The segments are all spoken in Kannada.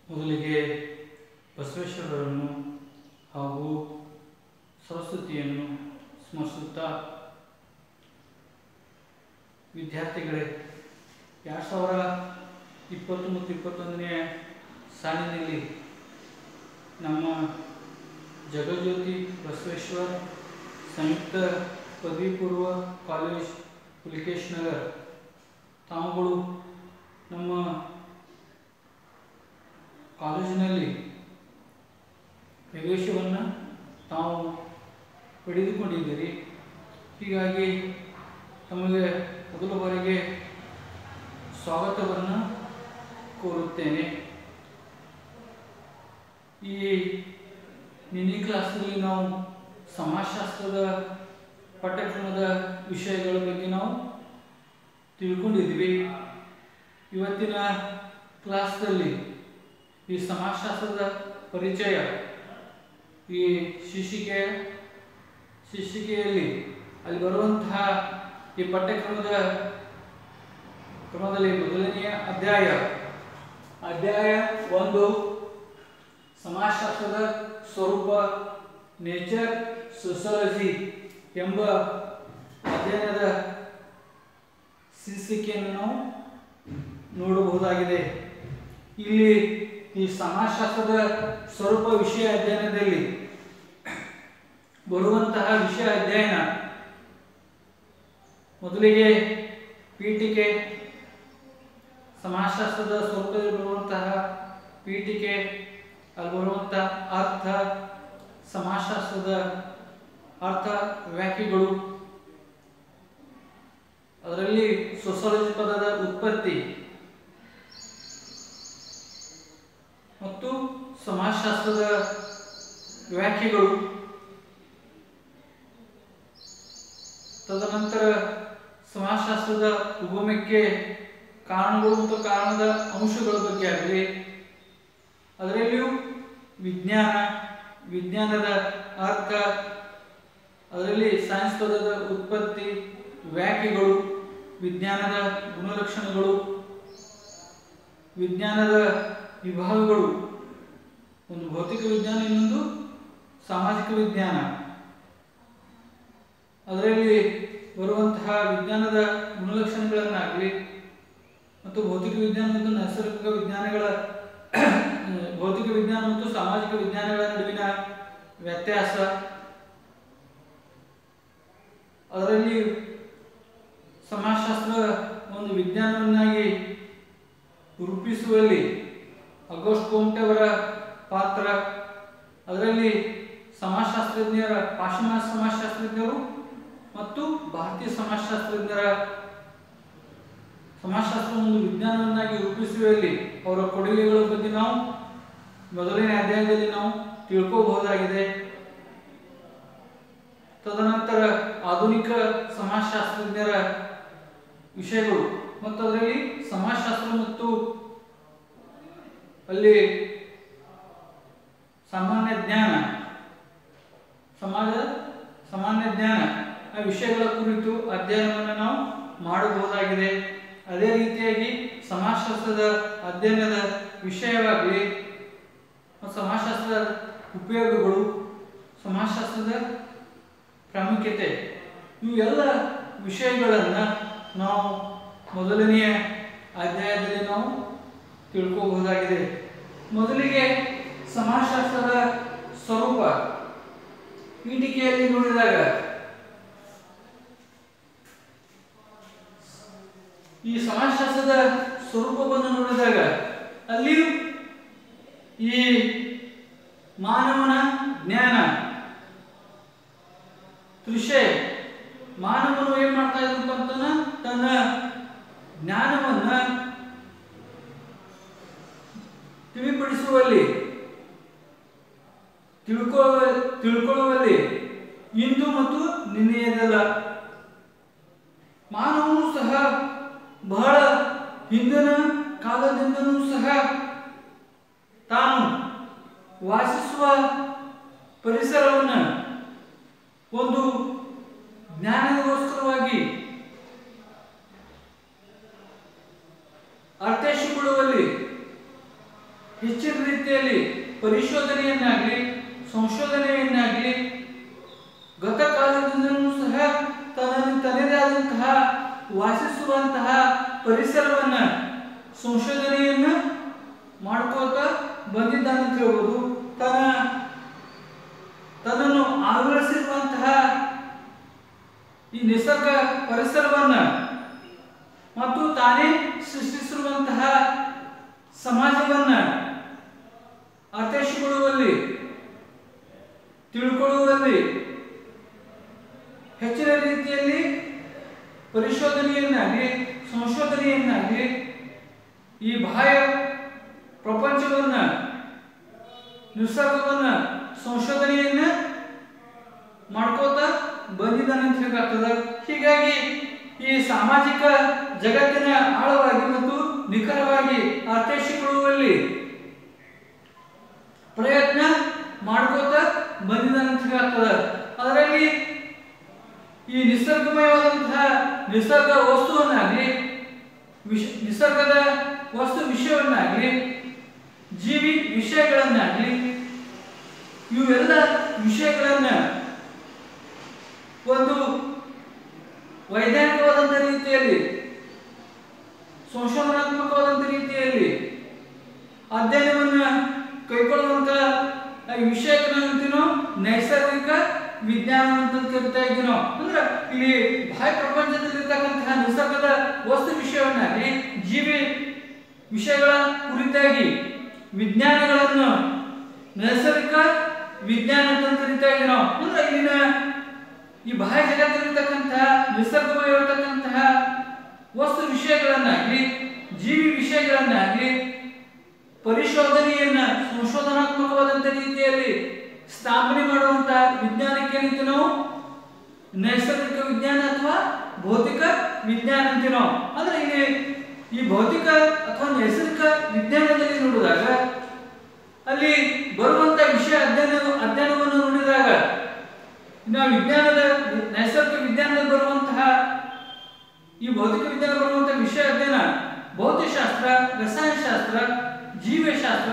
ಮೊದಲಿಗೆ ಬಸವೇಶ್ವರರನ್ನು ಹಾಗೂ ಸರಸ್ವತಿಯನ್ನು ಸ್ಮರಿಸುತ್ತಾ ವಿದ್ಯಾರ್ಥಿಗಳೇ ಎರಡು ಸಾವಿರ ಇಪ್ಪತ್ತು ಮತ್ತು ಇಪ್ಪತ್ತೊಂದನೇ ಸಾಲಿನಲ್ಲಿ ನಮ್ಮ ಜಗಜ್ಯೋತಿ ಬಸವೇಶ್ವರ ಸಂಯುಕ್ತ ಪದವಿ ಪೂರ್ವ ಕಾಲೇಜ್ ಪುಲಿಕೇಶ್ ನಗರ್ ತಾವುಗಳು ನಮ್ಮ ಕಾಲೇಜಿನಲ್ಲಿ ಪ್ರವೇಶವನ್ನು ತಾವು ಪಡೆದುಕೊಂಡಿದ್ದೀರಿ ಹೀಗಾಗಿ ತಮಗೆ ಮೊದಲ ಬಾರಿಗೆ ಸ್ವಾಗತವನ್ನು ಕೋರುತ್ತೇನೆ ಈ ಮಿನಿ ಕ್ಲಾಸ್ನಲ್ಲಿ ನಾವು ಸಮಾಜಶಾಸ್ತ್ರದ ಪಠ್ಯಕ್ರಮದ ವಿಷಯಗಳ ಬಗ್ಗೆ ನಾವು ತಿಳ್ಕೊಂಡಿದ್ವಿ ಇವತ್ತಿನ ಕ್ಲಾಸ್ದಲ್ಲಿ ಈ ಸಮಾಜಶಾಸ್ತ್ರದ ಪರಿಚಯ ಈ ಶೀರ್ಷಿಕೆ ಶೀರ್ಷಿಕೆಯಲ್ಲಿ ಅಲ್ಲಿ ಬರುವಂತಹ ಈ ಪಠ್ಯಕ್ರಮದ ಕ್ರಮದಲ್ಲಿ ಮೊದಲನೆಯ ಅಧ್ಯಾಯ ಅಧ್ಯಾಯ ಒಂದು ಸಮಾಜಶಾಸ್ತ್ರದ ಸ್ವರೂಪ ನೇಚರ್ ಸೊಸಾಲಜಿ ಎಂಬ ಅಧ್ಯಯನದ ಶೀರ್ಷಿಕೆಯನ್ನು ನಾವು ನೋಡಬಹುದಾಗಿದೆ ಇಲ್ಲಿ ಈ ಸಮಾಜಶಾಸ್ತ್ರದ ಸ್ವರೂಪ ವಿಷಯ ಅಧ್ಯಯನದಲ್ಲಿ ಬರುವಂತಹ ವಿಷಯ ಅಧ್ಯಯನ ಮೊದಲಿಗೆ ಪೀಠಿಕೆ ಸಮಾಜಶಾಸ್ತ್ರದ ಸ್ವರೂಪದಲ್ಲಿ ಬರುವಂತಹ ಪೀಠಿಕೆ ಅಲ್ಲಿ ಬರುವಂತಹ ಅರ್ಥ ಸಮಾಜಶಾಸ್ತ್ರದ ಅರ್ಥ ವ್ಯಾಖ್ಯೆಗಳು ಅದರಲ್ಲಿ ಸೊಸಾಲಜಿ ಪದದ ಉತ್ಪತ್ತಿ ಮತ್ತು ಸಮಾಜಶಾಸ್ತ್ರದ ವ್ಯಾಖ್ಯೆಗಳು ತದನಂತರ ಸಮಾಜಶಾಸ್ತ್ರದ ಉಗಮಕ್ಕೆ ಕಾರಣಗಳು ಮತ್ತು ಕಾರಣದ ಅಂಶಗಳ ಬಗ್ಗೆ ಆಗಲಿ ಅದರಲ್ಲಿಯೂ ವಿಜ್ಞಾನ ವಿಜ್ಞಾನದ ಅರ್ಥ ಅದರಲ್ಲಿ ಸೈನ್ಸ್ ಪದದ ಉತ್ಪತ್ತಿ ವ್ಯಾಖ್ಯೆಗಳು ವಿಜ್ಞಾನದ ಗುಣಲಕ್ಷಣಗಳು ವಿಜ್ಞಾನದ ವಿಭಾಗಗಳು ಒಂದು ಭೌತಿಕ ವಿಜ್ಞಾನ ಇನ್ನೊಂದು ಸಾಮಾಜಿಕ ವಿಜ್ಞಾನ ಅದರಲ್ಲಿ ಬರುವಂತಹ ವಿಜ್ಞಾನದ ಗುಣಲಕ್ಷಣಗಳನ್ನಾಗಲಿ ಮತ್ತು ಭೌತಿಕ ವಿಜ್ಞಾನ ಮತ್ತು ನೈಸರ್ಗಿಕ ವಿಜ್ಞಾನಗಳ ಭೌತಿಕ ವಿಜ್ಞಾನ ಮತ್ತು ಸಾಮಾಜಿಕ ವಿಜ್ಞಾನಗಳ ನಡುವಿನ ವ್ಯತ್ಯಾಸ ಅದರಲ್ಲಿ ಸಮಾಜಶಾಸ್ತ್ರ ಒಂದು ವಿಜ್ಞಾನವನ್ನಾಗಿ ರೂಪಿಸುವಲ್ಲಿ ಅಗೋಸ್ಟ್ ಕೋಮ್ಟೆ ಅವರ ಪಾತ್ರ ಅದರಲ್ಲಿ ಸಮಾಜಶಾಸ್ತ್ರಜ್ಞರ ಪಾಶ್ಚಿಮಾತ್ಯ ಸಮಾಜಶಾಸ್ತ್ರಜ್ಞರು ಮತ್ತು ಭಾರತೀಯ ಸಮಾಜಶಾಸ್ತ್ರಜ್ಞರ ಸಮಾಜಶಾಸ್ತ್ರ ಒಂದು ವಿಜ್ಞಾನವನ್ನಾಗಿ ರೂಪಿಸುವಲ್ಲಿ ಅವರ ಕೊಡುಗೆಗಳ ಬಗ್ಗೆ ನಾವು ಮೊದಲನೇ ಅಧ್ಯಾಯದಲ್ಲಿ ನಾವು ತಿಳ್ಕೋಬಹುದಾಗಿದೆ ತದನಂತರ ಆಧುನಿಕ ಸಮಾಜಶಾಸ್ತ್ರಜ್ಞರ ವಿಷಯಗಳು ಮತ್ತು ಅದರಲ್ಲಿ ಸಮಾಜಶಾಸ್ತ್ರ ಮತ್ತು ಅಲ್ಲಿ ಸಾಮಾನ್ಯ ಜ್ಞಾನ ಸಮಾಜ ಸಾಮಾನ್ಯ ಜ್ಞಾನ ಆ ವಿಷಯಗಳ ಕುರಿತು ಅಧ್ಯಯನವನ್ನು ನಾವು ಮಾಡಬಹುದಾಗಿದೆ ಅದೇ ರೀತಿಯಾಗಿ ಸಮಾಜಶಾಸ್ತ್ರದ ಅಧ್ಯಯನದ ವಿಷಯವಾಗಲಿ ಮತ್ತು ಸಮಾಜಶಾಸ್ತ್ರದ ಉಪಯೋಗಗಳು ಸಮಾಜಶಾಸ್ತ್ರದ ಪ್ರಾಮುಖ್ಯತೆ ಇವೆಲ್ಲ ವಿಷಯಗಳನ್ನು ನಾವು ಮೊದಲನೆಯ ಅಧ್ಯಾಯದಲ್ಲಿ ನಾವು ತಿಳ್ಕೋಬಹುದಾಗಿದೆ ಮೊದಲಿಗೆ ಸಮಾಜಶಾಸ್ತ್ರದ ಸ್ವರೂಪ ಪೀಠಿಕೆಯಲ್ಲಿ ನೋಡಿದಾಗ ಈ ಸಮಾಜಶಾಸ್ತ್ರದ ಸ್ವರೂಪವನ್ನು ನೋಡಿದಾಗ ಅಲ್ಲಿಯೂ ಈ ಮಾನವನ ಜ್ಞಾನ ತೃಷೆ ಮಾನವನು ಏನ್ ಮಾಡ್ತಾ ಇದ್ರಪ್ಪ ಅಂತಂದ್ರ ತನ್ನ ಜ್ಞಾನವನ್ನ ತಿಳಿಪಡಿಸುವಲ್ಲಿ ತಿಳ್ಕೊಳ್ಳುವ ತಿಳ್ಕೊಳ್ಳುವಲ್ಲಿ ಇಂದು ಮತ್ತು ನಿನ್ನೆಯದಲ್ಲ ಮಾನವನು ಸಹ ಬಹಳ ಹಿಂದಿನ ಕಾಲದಿಂದಲೂ ಸಹ ತಾನು ವಾಸಿಸುವ ಪರಿಸರವನ್ನು ಒಂದು ಜ್ಞಾನಗೋಸ್ಕರವಾಗಿ ಅರ್ಥೈಸಿಕೊಳ್ಳುವಲ್ಲಿ ಹೆಚ್ಚಿನ ಪರಿಶೋಧನೆಯನ್ನಾಗಲಿ ಸಂಶೋಧನೆಯನ್ನಾಗಲಿ ಗತಕಾಲದಿಂದಲೂ ಸಹ ತನ್ನ ತನ್ನದೇ ಆದಂತಹ ವಾಸಿಸುವಂತಹ ಪರಿಸರವನ್ನ ಸಂಶೋಧನೆಯನ್ನ ಮಾಡ್ಕೋತ ಬಂದಿದ್ದಾನೆ ಅಂತ ಹೇಳ್ಬೋದು ತನ್ನ ತನ್ನನ್ನು ಆವರಿಸಿರುವಂತಹ ಈ ನಿಸರ್ಗ ಪರಿಸರವನ್ನ ಮತ್ತು ತಾನೇ ಸೃಷ್ಟಿಸಿರುವಂತಹ ಸಮಾಜವನ್ನ ಅರ್ಥೈಸಿಕೊಳ್ಳುವಲ್ಲಿ ತಿಳ್ಕೊಳ್ಳುವಲ್ಲಿ ಹೆಚ್ಚಿನ ರೀತಿಯಲ್ಲಿ ಪರಿಶೋಧನೆಯನ್ನಾಗಲಿ ಸಂಶೋಧನೆಯನ್ನಾಗಲಿ ಈ ಬಾಹ್ಯ ಪ್ರಪಂಚವನ್ನ ನಿಸರ್ಗವನ್ನ ಸಂಶೋಧನೆಯನ್ನ ಮಾಡ್ಕೋತ ಬಂದಿದ್ದಾನೆ ಅಂತ ಹೇಳಾಗ್ತದ ಹೀಗಾಗಿ ಈ ಸಾಮಾಜಿಕ ಜಗತ್ತಿನ ಆಳವಾಗಿ ಮತ್ತು ನಿಖರವಾಗಿ ಅರ್ಥೈಸಿಕೊಳ್ಳುವಲ್ಲಿ ಪ್ರಯತ್ನ ಮಾಡ್ಕೋತ ಬಂದಿದ್ದಾನೆ ಅಂತ ಹೇಳಾಗ್ತದ ಅದರಲ್ಲಿ ಈ ನಿಸರ್ಗಮಯವಾದಂತಹ ನಿಸರ್ಗ ವಸ್ತುವನ್ನಾಗಲಿ ವಿಷ ನಿಸರ್ಗದ ವಸ್ತು ವಿಷಯವನ್ನಾಗಲಿ ಜೀವಿ ವಿಷಯಗಳನ್ನಾಗಲಿ ಇವೆಲ್ಲ ವಿಷಯಗಳನ್ನ ಒಂದು ವೈಜ್ಞಾನಿಕವಾದಂಥ ರೀತಿಯಲ್ಲಿ ಸಂಶೋಧನಾತ್ಮಕವಾದಂಥ ರೀತಿಯಲ್ಲಿ ಅಧ್ಯಯನವನ್ನ ಕೈಗೊಳ್ಳುವಂತ ಈ ವಿಷಯಕ್ಕೆ ನಾವು ಅಂತೀನೋ ನೈಸರ್ಗಿಕ ವಿಜ್ಞಾನ ಅಂತ ಕರಿತಾ ಇದ್ದೀನೋ ಅಂದ್ರೆ ಇಲ್ಲಿ ಬಾಹ್ಯ ಪ್ರಪಂಚದಲ್ಲಿರ್ತಕ್ಕಂತಹ ನಿಸರ್ಗದ ವಸ್ತು ವಿಷಯವನ್ನಾಗಲಿ ಜೀವಿ ವಿಷಯಗಳ ಕುರಿತಾಗಿ ವಿಜ್ಞಾನಗಳನ್ನು ನೈಸರ್ಗಿಕ ವಿಜ್ಞಾನ ಅಂತ ಕರಿತಾ ಇದ್ದೀನೋ ಅಂದ್ರೆ ಇಲ್ಲಿನ ಈ ಬಾಹ್ಯ ಜಗತ್ತಿರತಕ್ಕಂತಹ ನಿಸರ್ಗವಾಗಿರತಕ್ಕಂತಹ ವಸ್ತು ವಿಷಯಗಳನ್ನಾಗಲಿ ಜೀವಿ ವಿಷಯಗಳನ್ನಾಗಲಿ ಪರಿಶೋಧನೆಯನ್ನ ಸಂಶೋಧನಾತ್ಮಕವಾದಂಥ ರೀತಿಯಲ್ಲಿ ಸ್ಥಾಪನೆ ಮಾಡುವಂತ ವಿಜ್ಞಾನಕ್ಕೆ ಏನಂತೀವಿ ನಾವು ನೈಸರ್ಗಿಕ ವಿಜ್ಞಾನ ಅಥವಾ ಭೌತಿಕ ವಿಜ್ಞಾನ ಅಂತೀವಿ ನಾವು ಅಂದ್ರೆ ಇಲ್ಲಿ ಈ ಭೌತಿಕ ಅಥವಾ ನೈಸರ್ಗಿಕ ವಿಜ್ಞಾನದಲ್ಲಿ ನೋಡಿದಾಗ ಅಲ್ಲಿ ಬರುವಂತ ವಿಷಯ ಅಧ್ಯಯನ ಅಧ್ಯಯನವನ್ನು ನೋಡಿದಾಗ ನಾವು ವಿಜ್ಞಾನದ ನೈಸರ್ಗಿಕ ವಿಜ್ಞಾನದಲ್ಲಿ ಬರುವಂತಹ ಈ ಭೌತಿಕ ವಿಜ್ಞಾನ ಬರುವಂತಹ ವಿಷಯ ಅಧ್ಯಯನ ಭೌತಶಾಸ್ತ್ರ ರಸಾಯನಶಾಸ್ತ್ರ ಜೀವಶಾಸ್ತ್ರ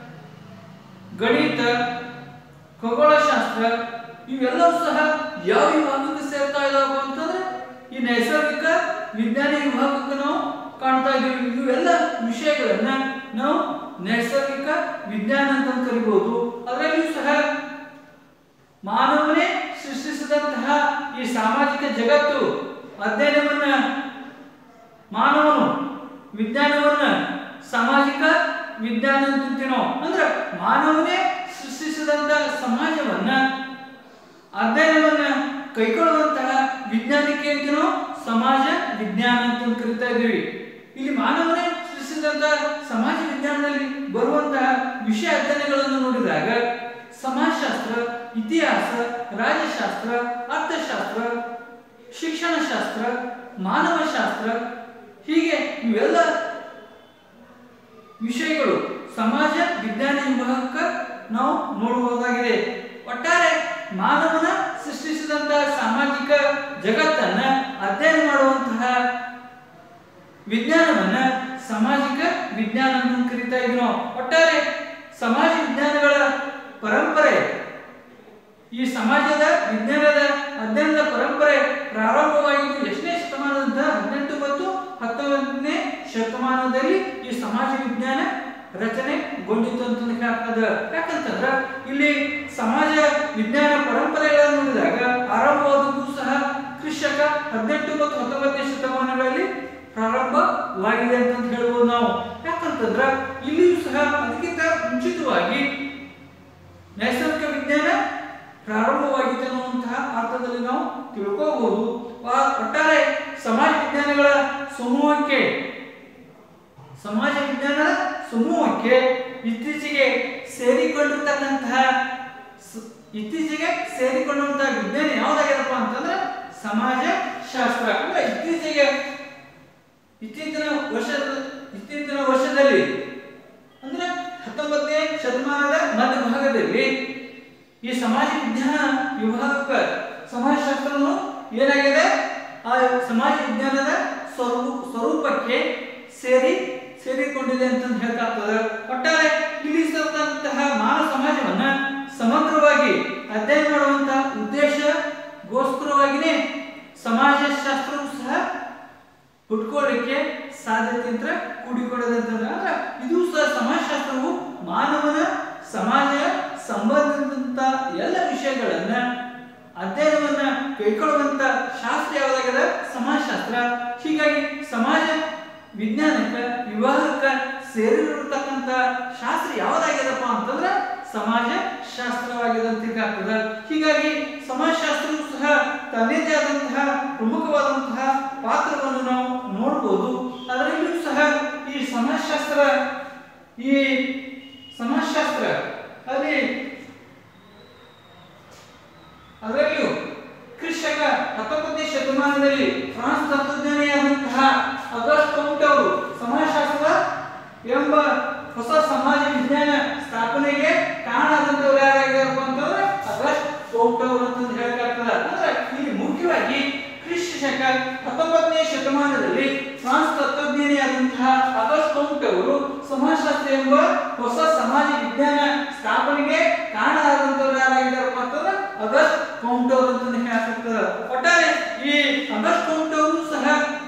ಗಣಿತ ಖಗೋಳಶಾಸ್ತ್ರ ಇವೆಲ್ಲವೂ ಸಹ ಯಾವ ವಿಭಾಗಕ್ಕೆ ಸೇರ್ತಾ ಇದಾವ ಅಂತಂದ್ರೆ ಈ ನೈಸರ್ಗಿಕ ವಿಜ್ಞಾನ ವಿಭಾಗಕ್ಕೆ ನಾವು ಕಾಣ್ತಾ ಇದೀವಿ ಇವೆಲ್ಲ ವಿಷಯಗಳನ್ನ ನಾವು ನೈಸರ್ಗಿಕ ವಿಜ್ಞಾನ ಅಂತ ಕರಿಬಹುದು ಅದರಲ್ಲಿಯೂ ಸಹ ಮಾನವನೇ ಸೃಷ್ಟಿಸಿದಂತಹ ಈ ಸಾಮಾಜಿಕ ಜಗತ್ತು ಅಧ್ಯಯನವನ್ನ ಮಾನವನು ವಿಜ್ಞಾನವನ್ನ ಸಾಮಾಜಿಕ ವಿಜ್ಞಾನ ಅಂತೀವಿ ನಾವು ಅಂದ್ರೆ ಮಾನವನೇ ಸೃಷ್ಟಿಸಿದಂತ ಸಮಾಜವನ್ನ ಅಧ್ಯಯನವನ್ನ ಕೈಗೊಳ್ಳುವಂತಹ ವಿಜ್ಞಾನಕ್ಕೆ ಅಂತೀವಿ ನಾವು ಸಮಾಜ ವಿಜ್ಞಾನ ಅಂತ ಕರಿತಾ ಇದ್ದೀವಿ ಇಲ್ಲಿ ಮಾನವನೇ ಸೃಷ್ಟಿಸಿದಂತ ಸಮಾಜ ವಿಜ್ಞಾನದಲ್ಲಿ ಬರುವಂತಹ ವಿಷಯ ಅಧ್ಯಯನಗಳನ್ನು ನೋಡಿದಾಗ ಸಮಾಜಶಾಸ್ತ್ರ ಇತಿಹಾಸ ರಾಜ್ಯಶಾಸ್ತ್ರ ಅರ್ಥಶಾಸ್ತ್ರ ಶಿಕ್ಷಣಶಾಸ್ತ್ರ ಮಾನವಶಾಸ್ತ್ರ ಹೀಗೆ ಇವೆಲ್ಲ ವಿಷಯಗಳು ಸಮಾಜ ವಿಜ್ಞಾನ ವಿಭಾಗಕ್ಕೆ ನಾವು ನೋಡಬಹುದಾಗಿದೆ ಒಟ್ಟಾರೆ ಮಾನವನ ಸೃಷ್ಟಿಸಿದಂತಹ ಸಾಮಾಜಿಕ ಜಗತ್ತನ್ನ ಅಧ್ಯಯನ ಮಾಡುವಂತಹ ವಿಜ್ಞಾನವನ್ನ ಸಾಮಾಜಿಕ ವಿಜ್ಞಾನ ಅಂತ ಕರಿತಾ ಇದ್ವಿ ನಾವು ಒಟ್ಟಾರೆ ಸಮಾಜ ವಿಜ್ಞಾನಗಳ ಪರಂಪರೆ ಈ ಸಮಾಜದ ವಿಜ್ಞಾನದ ಅಧ್ಯಯನದ ಪರಂಪರೆ ಪ್ರಾರಂಭವಾಗಿದ್ದು ಎಷ್ಟನೇ ಶತಮಾನದ ಹದಿನೆಂಟು ಮತ್ತು ಹತ್ತೊಂಬತ್ತನೇ ಶತಮಾನದಲ್ಲಿ ಈ ಸಮಾಜ ವಿಜ್ಞಾನ ರಚನೆಗೊಂಡಿತು ಅಂತ ಹೇಳಕ್ಕಾಗ ಯಾಕಂತಂದ್ರ ಇಲ್ಲಿ ಸಮಾಜ ವಿಜ್ಞಾನ ಪರಂಪರೆಗಳನ್ನು ನೋಡಿದಾಗ ಆರಂಭವಾದದ್ದು ಸಹ ಕೃಷಕ ಹದಿನೆಂಟು ಮತ್ತು ಹತ್ತೊಂಬತ್ತನೇ ಶತಮಾನಗಳಲ್ಲಿ ಪ್ರಾರಂಭವಾಗಿದೆ ಅಂತ ಹೇಳ್ಬೋದು ನಾವು ಯಾಕಂತಂದ್ರ ಇಲ್ಲಿಯೂ ಸಹ ಅದಕ್ಕಿಂತ ಮುಂಚಿತವಾಗಿ ನೈಸರ್ಗಿಕ ವಿಜ್ಞಾನ ಪ್ರಾರಂಭವಾಗಿತ್ತು ಅನ್ನುವಂತಹ ಅರ್ಥದಲ್ಲಿ ನಾವು ತಿಳ್ಕೋಬಹುದು ಆ- ಒಟ್ಟಾರೆ ಸಮಾಜ ವಿಜ್ಞಾನಗಳ ಸಮೂಹಕ್ಕೆ ಸಮಾಜ ವಿಜ್ಞಾನದ ಸಮೂಹಕ್ಕೆ ಇತ್ತೀಚೆಗೆ ಸೇರಿಕೊಂಡಿರ್ತಕ್ಕಂತಹ ಸ- ಇತ್ತೀಚೆಗೆ ಸೇರಿಕೊಂಡಂತಹ ವಿಜ್ಞಾನ ಯಾವ್ದಾಗ್ಯದಪ್ಪ ಅಂತಂದ್ರೆ ಸಮಾಜ ಶಾಸ್ತ್ರ ಅಂದ್ರೆ ಇತ್ತೀಚೆಗೆ ಇತ್ತೀಚಿನ ವರ್ಷದ ಇತ್ತೀಚಿನ ವರ್ಷದಲ್ಲಿ ಅಂದ್ರೆ ಹತ್ತೊಂಬತ್ತನೇ ಶತಮಾನದ ಮಧ್ಯಭಾಗದಲ್ಲಿ ಈ ಸಮಾಜ ವಿಜ್ಞಾನ ವಿಭಾಗಕ್ಕೆ ಸಮಾಜಶಾಸ್ತ್ರನು ಏನಾಗಿದೆ ಆ ಸಮಾಜ ವಿಜ್ಞಾನದ ಸ್ವರೂ ಸ್ವರೂಪಕ್ಕೆ ಸೇರಿ ಸೇರಿಕೊಂಡಿದೆ ಅಂತ ಹೇಳ್ಕಾಗ್ತದೆ ಒಟ್ಟಾರೆ ತಿಳಿಸಿದಂತಹ ಮಾನವ ಸಮಾಜವನ್ನ ಸಮಗ್ರವಾಗಿ ಅಧ್ಯಯನ ಮಾಡುವಂತಹ ಉದ್ದೇಶಗೋಸ್ಕರವಾಗಿನೇ ಸಮಾಜಶಾಸ್ತ್ರವು ಸಹ ಹುಟ್ಕೊಳ್ಳಿಕ್ಕೆ ಸಾಧ್ಯತೆ ಅಂತ ಕೂಡಿಕೊಳ್ಳದಂತಂದ್ರೆ ಅಂದ್ರೆ ಇದು ಸಹ ಸಮಾಜಶಾಸ್ತ್ರವು ಮಾನವನ ಸಮಾಜ ಸಂಬಂಧಿಸಿದಂತ ಎಲ್ಲ ವಿಷಯಗಳನ್ನ ಅಧ್ಯಯನವನ್ನ ಕೈಗೊಳ್ಳುವಂತ ಶಾಸ್ತ್ರ ಯಾವುದಾಗಿದೆ ಸಮಾಜಶಾಸ್ತ್ರ ಹೀಗಾಗಿ ಸಮಾಜ ವಿಜ್ಞಾನಕ್ಕೆ ವಿವಾಹಕ್ಕೆ ಸೇರಿರತಕ್ಕಂತ ಶಾಸ್ತ್ರ ಯಾವುದಾಗ್ಯದಪ್ಪ ಅಂತಂದ್ರೆ ಸಮಾಜ ಶಾಸ್ತ್ರವಾಗಿದೆ ಅಂತ ಆಗ್ತದೆ ಹೀಗಾಗಿ ಸಮಾಜಶಾಸ್ತ್ರವು ಸಹ ತನ್ನದೇ ಆದಂತಹ ಪ್ರಮುಖವಾದಂತಹ ಪಾತ್ರವನ್ನು ನಾವು ನೋಡ್ಬೋದು ಅದರಲ್ಲಿಯೂ ಸಹ ಈ ಸಮಾಜಶಾಸ್ತ್ರ ಈ ಸಮಾಜಶಾಸ್ತ್ರ ಅಲ್ಲಿ ಅದರಲ್ಲಿಯೂ ಕೃಷಿಕ ಹತ್ತೊಂಬತ್ತನೇ ಶತಮಾನದಲ್ಲಿ ಫ್ರಾನ್ಸ್ ತತ್ವಜ್ಞಾನಿಯಾದಂತಹ ಅಗಸ್ಟ್ ಕೌಂಟ್ ಅವರು ಸಮಾಜಶಾಸ್ತ್ರ ಎಂಬ ಹೊಸ ಸಮಾಜ ವಿಜ್ಞಾನ ಸ್ಥಾಪನೆಗೆ ಕಾರಣಾದಂತವ್ರು ಯಾರಾಗಿದ್ದಾರಪ್ಪ ಅಂತಂದ್ರೆ ಅಗಸ್ಟ್ ಕೌಂಟ್ ಅವರು ಅಂತ ಹೇಳಕ್ಕಾಗ್ತದ ಅಂದ್ರೆ ಇಲ್ಲಿ ಮುಖ್ಯವಾಗಿ ಕ್ರಿಸ್ತ ಶಕ ಹತ್ತೊಂಬತ್ತನೇ ಶತಮಾನದಲ್ಲಿ ಫ್ರಾನ್ಸ್ ತತ್ವಜ್ಞಾನಿಯಾದಂತಹ ಅಗಸ್ಟ್ ಕೌಂಟ್ ಅವರು ಸಮಾಜಶಾಸ್ತ್ರ ಎಂಬ ಹೊಸ ಸಮಾಜ ವಿಜ್ಞಾನ ಸ್ಥಾಪನೆಗೆ ಕಾರಣರಾದಂತವ್ರು ಯಾರಾಗಿದ್ದಾರಪ್ಪ ಅಂತಂದ್ರೆ ಅಗಸ್ಟ್ ಕೌಂಟ್ ಅವರು ಅಂತ ಹೇಳಕ್ಕಾಗ್ತದ ಒಟ್ಟಾರೆ ಈ ಅಗಸ್ಟ್ ಕೌಂಟ್ ಅವರು ಸಹ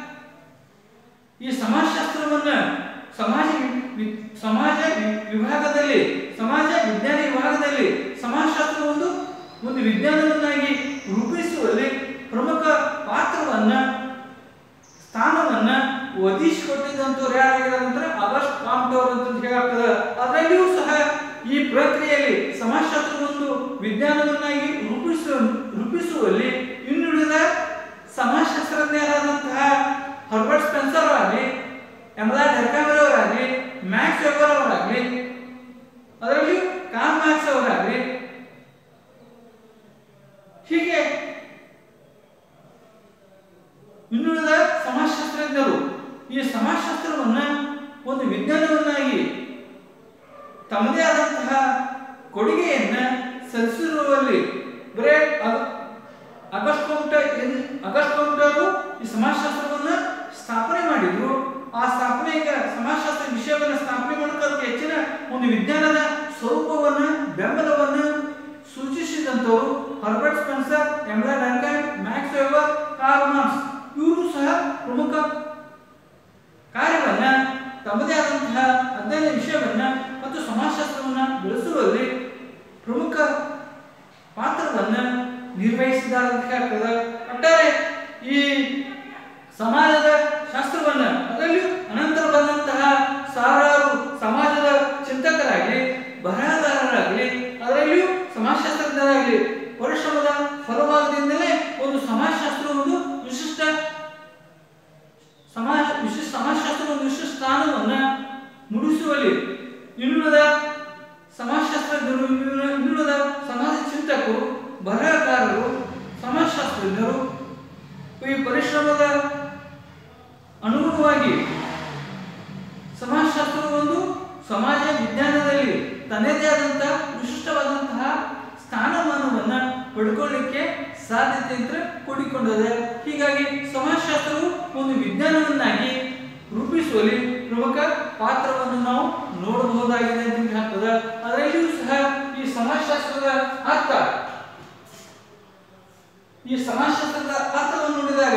ಈ ಸಮಾಜಶಾಸ್ತ್ರವನ್ನ ಸಮಾಜ ವಿ- ವಿ- ಸಮಾಜ ವಿ- ವಿಭಾಗದಲ್ಲಿ ಸಮಾಜ ವಿಜ್ಞಾನ ವಿಭಾಗದಲ್ಲಿ ಸಮಾಜಶಾಸ್ತ್ರ ಒಂದು ಒಂದು ವಿಜ್ಞಾನವನ್ನಾಗಿ ರೂಪಿಸುವಲ್ಲಿ ಪ್ರಮುಖ ಪಾತ್ರವನ್ನ ಸ್ಥಾನವನ್ನ ಒದಗಿಸಿಕೊಟ್ಟಿದ್ದಂಥವ್ರು ಯಾರಾಗಿದ್ದಾರೆ ಅಂದ್ರೆ ಆಗಸ್ಟ್ ಕಾಮ್ಟ್ ಅವರು ಅಂತ ಹೇಳಾಗ್ತದೆ ಅದರಲ್ಲಿಯೂ ಸಹ ಈ ಪ್ರಕ್ರಿಯೆಯಲ್ಲಿ ಸಮಾಜಶಾಸ್ತ್ರ ಒಂದು ವಿಜ್ಞಾನವನ್ನಾಗಿ ರೂಪಿಸುವ ರೂಪಿಸುವಲ್ಲಿ ಇನ್ನುಳಿದ ಸಮಾಜಶಾಸ್ತ್ರಜ್ಞರಾದಂತಹ ಹರ್ಬರ್ಟ್ ಸ್ಪೆನ್ಸರ್ ಅವರಾಗಲಿ ಎಮ್ಲಾ ಡೆರ್ಕಾಮರ್ ಅವರಾಗಲಿ ಮ್ಯಾಕ್ಸ್ ವೆಬರ್ ಅವರಾಗಲಿ ಅದರಲ್ಲಿಯೂ ಕಾಲ್ ಮ್ಯಾಕ್ಸ್ ಅವರಾಗಲಿ ಹೀಗೆ ಇನ್ನುಳಿದ ಸಮಾಜಶಾಸ್ತ್ರಜ್ಞರು ಈ ಸಮಾಜಶಾಸ್ತ್ರವನ್ನ ಒಂದು ವಿಜ್ಞಾನವನ್ನಾಗಿ ತಮ್ಮದೇ ಆದಂತಹ ಕೊಡುಗೆಯನ್ನ ಸಲ್ಲಿಸಿರುವಲ್ಲಿ ಬರೇ ಅಗ- ಆಗಸ್ಟ್ ಕೌಂಟ ಎನ್- ಆಗಸ್ಟ್ ಕೌಂಟರು ಈ ಸಮಾಜಶಾಸ್ತ್ರವನ್ನ ಸ್ಥಾಪನೆ ಮಾಡಿದ್ರು ಆ ಸ್ಥಾಪನೆಗೆ ಸಮಾಜಶಾಸ್ತ್ರ ವಿಷಯವನ್ನ ಸ್ಥಾಪನೆ ಮಾಡೋದಕ್ಕೆ ಹೆಚ್ಚಿನ ಒಂದು ವಿಜ್ಞಾನದ ಸ್ವರೂಪವನ್ನ ಬೆಂಬಲವನ್ನ ಸೂಚಿಸಿದಂತವರು Herbert Spencer Emile Durkheim Max Weber Karl Marx ಇವರು ಸಹ ಪ್ರಮುಖ ಕಾರ್ಯವನ್ನ ತಮ್ಮದೇ ಆದಂತಹ ಅಧ್ಯಯನ ವಿಷಯವನ್ನ ಮತ್ತು ಸಮಾಜಶಾಸ್ತ್ರವನ್ನ ಬೆಳೆಸುವಲ್ಲಿ ಪ್ರಮುಖ ಪಾತ್ರವನ್ನ ನಿರ್ವಹಿಸಿದ್ದಾರೆ ಅಂತ ಹೇಳ್ತದೆ ಒಟ್ಟಾರೆ ಈ ಸಮಾಜದ ಶಾಸ್ತ್ರವನ್ನ ಅದರಲ್ಲಿಯೂ ಅನಂತರ ಬಂದಂತಹ ಸಾವಿರಾರು ಸಮಾಜದ ಚಿಂತಕರಾಗಲಿ ಬರಹಗಾರರಾಗಲಿ ಅದರಲ್ಲಿಯೂ ಸಮಾಜಶಾಸ್ತ್ರಜ್ಞರಾಗಲಿ ಪರಿಶ್ರಮದ ಫಲವಾಗದಿಂದಲೇ ಒಂದು ಸಮಾಜಶಾಸ್ತ್ರ ಒಂದು ವಿಶಿಷ್ಟ ಸಮಾಜ ವಿಶಿಷ್ಟ ಸಮಾಜಶಾಸ್ತ್ರ ಒಂದು ವಿಶಿಷ್ಟ ಸ್ಥಾನವನ್ನ ಮೂಡಿಸುವಲ್ಲಿ ಇನ್ನುಳಿದ ಸಮಾಜಶಾಸ್ತ್ರಜ್ಞರು ಇನ್ನುಳಿದ- ಇನ್ನುಳಿದ ಸಮಾಜ ಚಿಂತಕರು ಬರಹಗಾರರು ಸಮಾಜಶಾಸ್ತ್ರಜ್ಞರು ಈ ಪರಿಶ್ರಮದ ಅನುಗುಣವಾಗಿ ಸಮಾಜಶಾಸ್ತ್ರ ಒಂದು ಸಮಾಜ ವಿಜ್ಞಾನದಲ್ಲಿ ತನ್ನದೇ ಆದಂತಹ ವಿಶಿಷ್ಟವಾದಂತಹ ಸ್ಥಾನಮಾನವನ್ನ ಪಡ್ಕೊಳ್ಳಿಕ್ಕೆ ಸಾಧ್ಯತೆ ಅಂತ ಕೂಡಿಕೊಂಡಿದೆ ಹೀಗಾಗಿ ಸಮಾಜಶಾಸ್ತ್ರವು ಒಂದು ವಿಜ್ಞಾನವನ್ನಾಗಿ ರೂಪಿಸುವಲ್ಲಿ ಪ್ರಮುಖ ಪಾತ್ರವನ್ನು ನಾವು ನೋಡಬಹುದಾಗಿದೆ ಅಂತ ಹೇಳ್ತದೆ ಅದರಲ್ಲಿಯೂ ಸಹ ಈ ಸಮಾಜಶಾಸ್ತ್ರದ ಅರ್ಥ ಈ ಸಮಾಜಶಾಸ್ತ್ರದ ಅರ್ಥವನ್ನು ನೋಡಿದಾಗ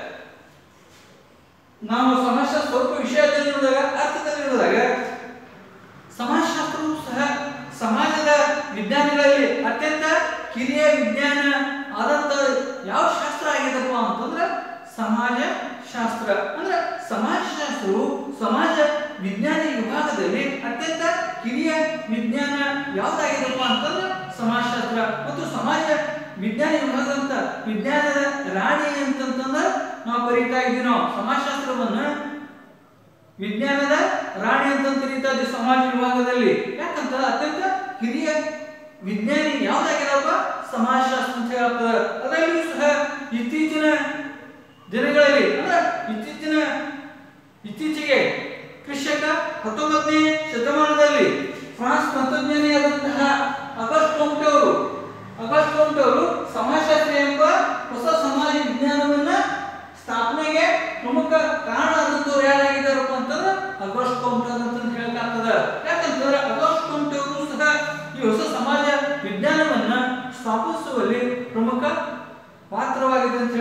ನಾವು ಸಮಾಜಶಾಸ್ತ್ರ ಸ್ವಲ್ಪ ವಿಷಯದಲ್ಲಿ ನೋಡಿದಾಗ ಅರ್ಥದಲ್ಲಿ ನೋಡಿದಾಗ ಸಮಾಜಶಾಸ್ತ್ರವು ಸಹ ಸಮಾಜದ ವಿಜ್ಞಾನಗಳಲ್ಲಿ ಅತ್ಯಂತ ಕಿರಿಯ ವಿಜ್ಞಾನ ಆದಂತ ಯಾವ ಶಾಸ್ತ್ರ ಆಗಿದಪ್ಪ ಅಂತಂದ್ರೆ ಸಮಾಜ ಶಾಸ್ತ್ರ ಅಂದ್ರೆ ಸಮಾಜಶಾಸ್ತ್ರವು ಸಮಾಜ ವಿಜ್ಞಾನ ವಿಭಾಗದಲ್ಲಿ ಅತ್ಯಂತ ಕಿರಿಯ ವಿಜ್ಞಾನ ಯಾವ್ದಾಗಿದಪ್ಪ ಅಂತಂದ್ರೆ ಸಮಾಜಶಾಸ್ತ್ರ ಮತ್ತು ಸಮಾಜ ವಿಜ್ಞಾನ ವಿಭಾಗದಂತ ವಿಜ್ಞಾನದ ರಾಣಿ ಅಂತಂತಂದ್ರೆ ನಾವು ಕರೀತಾ ಇದ್ದೀವಿ ನಾವು ಸಮಾಜಶಾಸ್ತ್ರವನ್ನ ವಿಜ್ಞಾನದ ರಾಣಿ ಅಂತ ಕರೀತಾ ಇದ್ದೀವಿ ಸಮಾಜ ವಿಭಾಗದಲ್ಲಿ ಯಾಕಂತ ಅತ್ಯಂತ ಹಿರಿಯ ವಿಜ್ಞಾನಿ ಯಾವ್ದಾಗಿರಪ್ಪ ಸಮಾಜಶಾಸ್ತ್ರ ಅಂತ ಹೇಳ್ತದೆ ಅದರಲ್ಲಿಯೂ ಸಹ ಇತ್ತೀಚಿನ ದಿನಗಳಲ್ಲಿ ಅಂದ್ರೆ ಇತ್ತೀಚಿನ ಇತ್ತೀಚೆಗೆ ಕೃಷಿಕ ಹತ್ತೊಂಬತ್ತನೇ ಶತಮಾನದಲ್ಲಿ ಫ್ರಾನ್ಸ್ ತಂತ್ರಜ್ಞಾನಿಯಾದಂತಹ ಅಗಸ್ಟ್ ಕೌಂಟ್ ಅವರು ಅಗಸ್ಟ್ ಕೌಂಟ್ ಅವರು ಸಮಾಜಶಾಸ್ತ್ರ ಎಂಬ ಹೊಸ ಸಮಾಜ ವಿಜ್ಞಾನವನ್ನ ಸ್ಥಾಪನೆಗೆ ಪ್ರಮುಖ ಕಾರಣ ಆದಂತವ್ರು ಯಾರಾಗಿದ್ದಾರಪ್ಪ ಅಂತಂದ್ರೆ ಅಗಸ್ಟ್ ಕೌಂಟ್ ಅಂತ ಹೇಳಕ್ಕಾಗ್ತದ ಯಾಕಂತಂದ್ರೆ ಅಗಸ್ಟ್ ಕೌಂಟ್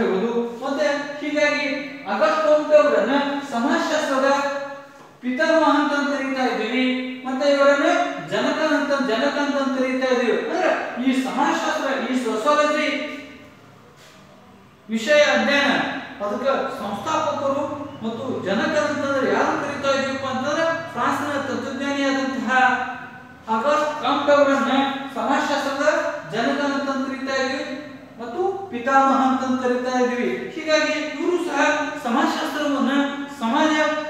ಹೇಳ್ಬೋದು ಮತ್ತೆ ಹೀಗಾಗಿ ಆಗಸ್ಟ್ ಪೌಂಟ್ ಅವರನ್ನ ಸಮಾಜಶಾಸ್ತ್ರದ ಪಿತಾಮಹ ಅಂತ ಕರೀತಾ ಇದ್ದೀವಿ ಮತ್ತೆ ಇವರನ್ನ ಜನಕ ಅಂತ ಜನಕ ಅಂತ ಕರೀತಾ ಇದೀವಿ ಅಂದ್ರೆ ಈ ಸಮಾಜಶಾಸ್ತ್ರ ಈ ಸೋಸಾಲಜಿ ವಿಷಯ ಅಧ್ಯಯನ ಅದಕ್ಕೆ ಸಂಸ್ಥಾಪಕರು ಮತ್ತು ಜನಕ ಅಂತಂದ್ರೆ ಯಾರು ಕರೀತಾ ಇದೀವಪ್ಪ ಅಂತಂದ್ರೆ ಫ್ರಾನ್ಸ್ನ ತತ್ವಜ್ಞಾನಿಯಾದಂತಹ ಆಗಸ್ಟ್ ಕಾಂಟ್ ಅವರನ್ನ ಸಮಾಜಶಾಸ್ತ್ರದ ಜನಕ ಅಂತ ಕರೀತಾ ಇದೀವಿ ಮತ್ತು ಪಿತಾಮಹ ಅಂತ ಕರೀತಾ ಇದೀವಿ ಹೀಗಾಗಿ ಇವರು ಸಹ ಸಮಾಜಶಾಸ್ತ್ರವನ್ನ ಸಮಾಜ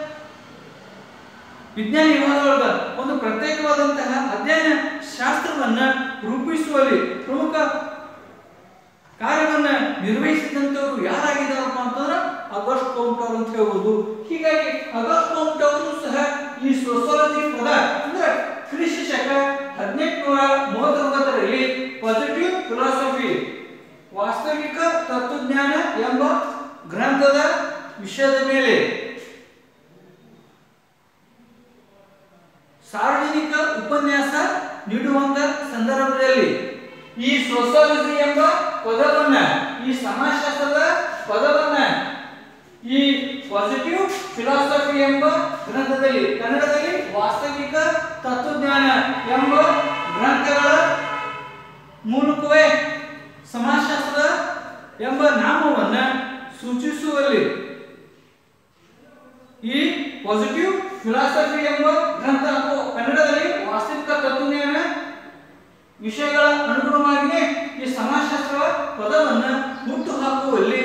ವಿಜ್ಞಾನ ವಿಭಾಗದೊಳಗ ಒಂದು ಪ್ರತ್ಯೇಕವಾದಂತಹ ಅಧ್ಯಯನ ಶಾಸ್ತ್ರವನ್ನ ರೂಪಿಸುವಲ್ಲಿ ಪ್ರಮುಖ ಕಾರ್ಯವನ್ನ ನಿರ್ವಹಿಸಿದಂತವರು ಯಾರಾಗಿದ್ದಾರಪ್ಪ ಅಂತಂದ್ರೆ ಆಗಸ್ಟ್ ಕೌಂಟ್ ಅವರು ಅಂತ ಹೇಳ್ಬೋದು ಹೀಗಾಗಿ ಆಗಸ್ಟ್ ಕೌಂಟ್ ಅವರು ಸಹ ಈ ಸೋಸಾಲಜಿ ಪದ ಅಂದ್ರೆ ಕ್ರಿಸ್ತ ಶಕ ಹದಿನೆಂಟುನೂರ ಮೂವತ್ತೊಂಬತ್ತರಲ್ಲಿ ಪಾಸಿಟಿವ್ ಫಿಲಾಸಫಿ ವಾಸ್ತವಿಕ ತತ್ವಜ್ಞಾನ ಎಂಬ ಗ್ರಂಥದ ವಿಷಯದ ಮೇಲೆ ಸಾರ್ವಜನಿಕ ಉಪನ್ಯಾಸ ನೀಡುವಂತ ಸಂದರ್ಭದಲ್ಲಿ ಈ ಸೋಸಾಲಜಿ ಎಂಬ ಪದವನ್ನ ಈ ಸಮಾಜಶಾಸ್ತ್ರದ ಪದವನ್ನ ಈ ಪಾಸಿಟಿವ್ ಫಿಲಾಸಫಿ ಎಂಬ ಗ್ರಂಥದಲ್ಲಿ ಕನ್ನಡದಲ್ಲಿ ವಾಸ್ತವಿಕ ತತ್ವಜ್ಞಾನ ಎಂಬ ಗ್ರಂಥಗಳ ಮೂಲಕವೇ ಸಮಾಜಶಾಸ್ತ್ರ ಎಂಬ ನಾಮವನ್ನ ಸೂಚಿಸುವಲ್ಲಿ ಈ ಪಾಸಿಟಿವ್ ಫಿಲಾಸಫಿ ಎಂಬ ಗ್ರಂಥ ಅಥವಾ ಕನ್ನಡದಲ್ಲಿ ವಾಸ್ತವಿಕ ತತ್ವಜ್ಞಾನ ವಿಷಯಗಳ ಅನುಗುಣವಾಗಿ ಈ ಸಮಾಜಶಾಸ್ತ್ರ ಪದವನ್ನು ಹುಟ್ಟು ಹಾಕುವಲ್ಲಿ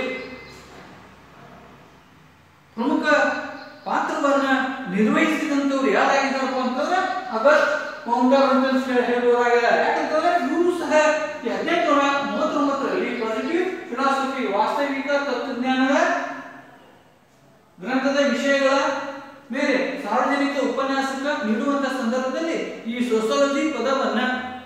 ಪ್ರಮುಖ ಪಾತ್ರವನ್ನ ನಿರ್ವಹಿಸಿದಂತವ್ರು ಯಾರಾಗಿದ್ದಾರಪ್ಪ ಅಂತಂದ್ರೆ ಆಗಸ್ಟ್ ಕೌಂಟರ್ ಅಂತ ಹೇಳಿ ಹೇಳ್ಬೋದಾಗಿದೆ ಯಾಕಂತಂದ್ರೆ ಇವರು ಸಹ ಈ ಹದಿನೆಂಟುನೂರ ಮೂವತ್ತೊಂಬತ್ತರಲ್ಲಿ ಪಾಸಿಟಿವ್ ಫಿಲಾಸಫಿ ವಾಸ್ತವಿಕ ತತ್ವಜ್ಞಾನದ ಗ್ರಂಥದ ವಿಷಯಗಳ ಮೇಲೆ ಸಾರ್ವಜನಿಕ ಉಪನ್ಯಾಸಕ ನೀಡುವಂತ ಸಂದರ್ಭದಲ್ಲಿ ಈ ಸೋಸಾಲಜಿ ಪದವನ್ನ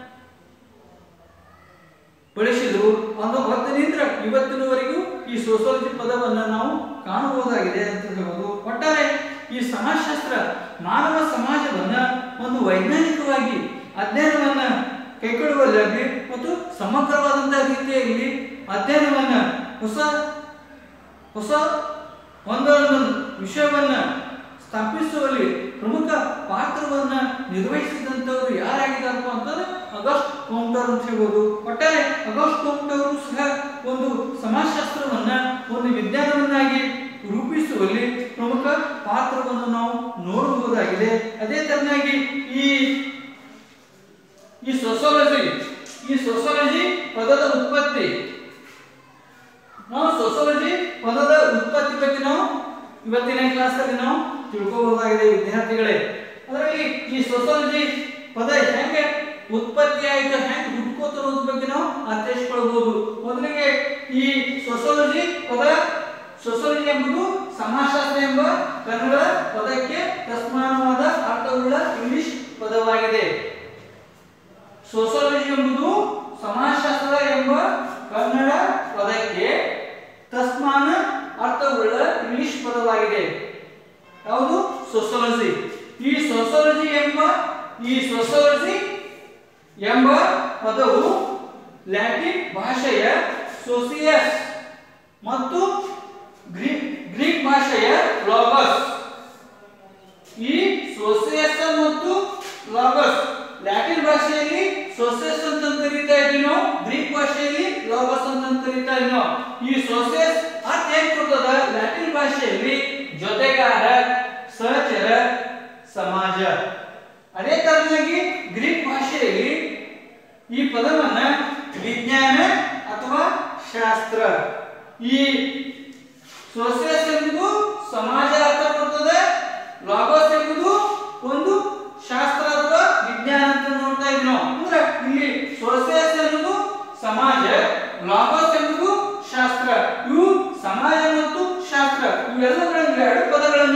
ಬಳಸಿದ್ರು ಒಂದು ಹೊತ್ತಿನಿಂದ ಇವತ್ತಿನವರೆಗೂ ಈ ಸೋಸಾಲಜಿ ಪದವನ್ನ ನಾವು ಕಾಣಬಹುದಾಗಿದೆ ಅಂತ ಹೇಳ್ಬೋದು ಒಟ್ಟಾರೆ ಈ ಸಮಾಜಶಾಸ್ತ್ರ ಮಾನವ ಸಮಾಜವನ್ನ ಒಂದು ವೈಜ್ಞಾನಿಕವಾಗಿ ಅಧ್ಯಯನವನ್ನ ಕೈಗೊಳ್ಳುವಲ್ಲಿ ಮತ್ತು ಸಮಗ್ರವಾದಂತಹ ರೀತಿಯಲ್ಲಿ ಅಧ್ಯಯನವನ್ನ ಹೊಸ ಹೊಸ ಒಂದೊಂದು ವಿಷಯವನ್ನ ಸ್ಥಾಪಿಸುವಲ್ಲಿ ಪ್ರಮುಖ ಪಾತ್ರವನ್ನ ನಿರ್ವಹಿಸಿದಂತವರು ಯಾರಾಗಿದ್ದಾರಪ್ಪ ಅಂತಂದ್ರೆ ಆಗಸ್ಟ್ ಕೌಂಟರ್ ಅಂತ ಹೇಳ್ಬೋದು ಒಟ್ಟಾರೆ ಆಗಸ್ಟ್ ಕೌಂಟರ್ ಅವರು ಸಹ ಒಂದು ಸಮಾಜಶಾಸ್ತ್ರವನ್ನ ಒಂದು ವಿಜ್ಞಾನವನ್ನಾಗಿ ರೂಪಿಸುವಲ್ಲಿ ಪ್ರಮುಖ ಪಾತ್ರವನ್ನು ನಾವು ನೋಡಬಹುದಾಗಿದೆ ಅದೇ ತರನಾಗಿ ಈ ಈ ಸೊಸಾಲಜಿ ಈ ಸೊಸಾಲಜಿ ಪದದ ಉತ್ಪತ್ತಿ ನಾವು ಸೋಸಾಲಜಿ ಪದದ ಉತ್ಪತ್ತಿ ಬಗ್ಗೆ ನಾವು ಇವತ್ತಿನ ಕ್ಲಾಸ್ ಅಲ್ಲಿ ನಾವು ತಿಳ್ಕೋಬಹುದಾಗಿದೆ ವಿದ್ಯಾರ್ಥಿಗಳೇ ಅದರಲ್ಲಿ ಈ ಸೋಸಾಲಜಿ ಪದ ಹೆಂಗೆ ಉತ್ಪತ್ತಿ ಆಯ್ತು ಹೆಂಗೆ ಹುಟ್ಕೋತ ಅನ್ನೋದ್ರ ಬಗ್ಗೆ ನಾವು ಅರ್ಥೈಸ್ಕೊಳ್ಬಹುದು ಮೊದಲಿಗೆ ಈ ಸೋಸಾಲಜಿ ಪದ ಸೋಸಾಲಜಿ ಎಂಬುದು ಸಮಾಜಶಾಸ್ತ್ರ ಎಂಬ ಕನ್ನಡ ಪದಕ್ಕೆ ತಸ್ಮಾನವಾದ ಅರ್ಥವುಳ್ಳ ಇಂಗ್ಲಿಷ್ ಪದವಾಗಿದೆ ಸೋಸಾಲಜಿ ಎಂಬುದು ಸಮಾಜಶಾಸ್ತ್ರ ಎಂಬ ಕನ್ನಡ ಪದಕ್ಕೆ ತಸ್ಮಾನ ಅರ್ಥವುಳ್ಳ ಇಂಗ್ಲಿಷ್ ಪದವಾಗಿದೆ ಯಾವುದು ಸೋಸಾಲಜಿ ಈ ಸೋಸಾಲಜಿ ಎಂಬ ಈ ಸೋಸಾಲಜಿ ಎಂಬ ಪದವು ಲ್ಯಾಟಿನ್ ಭಾಷೆಯ ಸೋಸಿಯಸ್ ಮತ್ತು ಗ್ರೀಕ್ ಗ್ರೀಕ್ ಭಾಷೆಯ ಲಾಗಸ್ ಈ ಸೋಸಿಯಸ್ ಮತ್ತು ಲಾಗಸ್ ಲ್ಯಾಟಿನ್ ಭಾಷೆಯಲ್ಲಿ ಸೋಸಿಯಸ್ ಅಂತ ಕರೀತಾ ಇದ್ವಿ ನಾವು ಗ್ರೀಕ್ ಭಾಷೆಯಲ್ಲಿ ಲಾಗಸ್ ಅಂತ ಕರೀತಾ ಇದ್ವಿ ನಾವು ಈ ಸೋಸಿಯಸ್ ಅರ್ಥ ಏನ್ ಕೊಡ್ತದ ಲ್ಯಾಟಿನ್ ಭಾಷೆಯಲ್ಲಿ ಜೊತೆಗಾರ ಸಹಚರ ಸಮಾಜ ಅದೇ ತರನಾಗಿ ಗ್ರೀಕ್ ಭಾಷೆಯಲ್ಲಿ ಈ ಪದವನ್ನ ವಿಜ್ಞಾನ ಅಥವಾ ಶಾಸ್ತ್ರ ಈ ಸೋಸಿಯಸ್ ಎಂಬುದು ಸಮಾಜ ಅರ್ಥ ಕೊಡ್ತದೆ ಲಾಗೋಸ್ ಎಂಬುದು ಒಂದು ಶಾಸ್ತ್ರ ಅಥವಾ ವಿಜ್ಞಾನ ಅಂತ ನೋಡ್ತಾ ಇದ್ವಿ ನಾವು ಅಂದ್ರೆ ಇಲ್ಲಿ ಸೋಸಿಯಸ್ ಎಂಬುದು ಸಮಾಜ ಲಾಗೋಸ್ ಎಂಬುದು ಶಾಸ್ತ್ರ ಇವು ಸಮಾಜ ಮತ್ತು ಶಾಸ್ತ್ರ ಇವೆಲ್ಲಗಳನ್ನು ಎರಡು ಪದಗಳನ್ನ